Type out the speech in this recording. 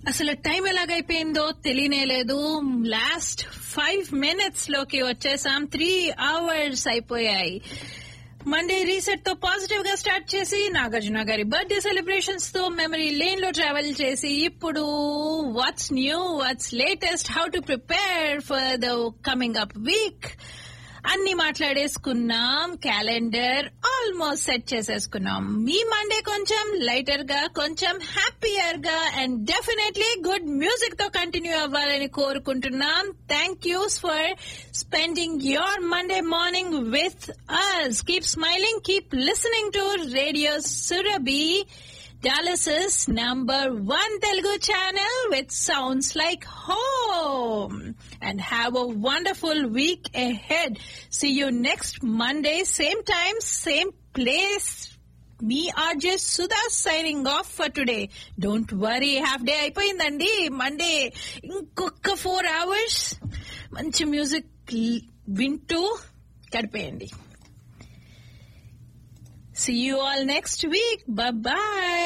అసలు టైం ఎలాగైపోయిందో తెలియనే లేదు లాస్ట్ ఫైవ్ మినిట్స్ లోకి వచ్చేసాం త్రీ అవర్స్ అయిపోయాయి మండే రీసెట్ తో పాజిటివ్ గా స్టార్ట్ చేసి నాగార్జున గారి బర్త్డే సెలబ్రేషన్స్ తో మెమరీ లేన్ లో ట్రావెల్ చేసి ఇప్పుడు what's new what's latest how to prepare for the coming up week అన్ని మాట్లాడేసుకున్నాం క్యాలెండర్ ఆల్మోస్ట్ సెట్ చేసేసుకున్నాం మీ మండే కొంచెం లైటర్ గా కొంచెం హ్యాపీయర్ గా అండ్ డెఫినెట్లీ గుడ్ మ్యూజిక్ తో కంటిన్యూ అవ్వాలని కోరుకుంటున్నాం thank you for spending your Monday morning with us keep smiling keep listening to radio Surabhi Dallas's number one Telugu channel with sounds like home. And have a wonderful week ahead. See you next Monday, same time, same place. Me RJ Sudha signing off for today. Don't worry, half day అయిపోయిందండి Monday ఇంకొక four hours మంచి music వింటూ గడిపేయండి See you all next week. Bye bye.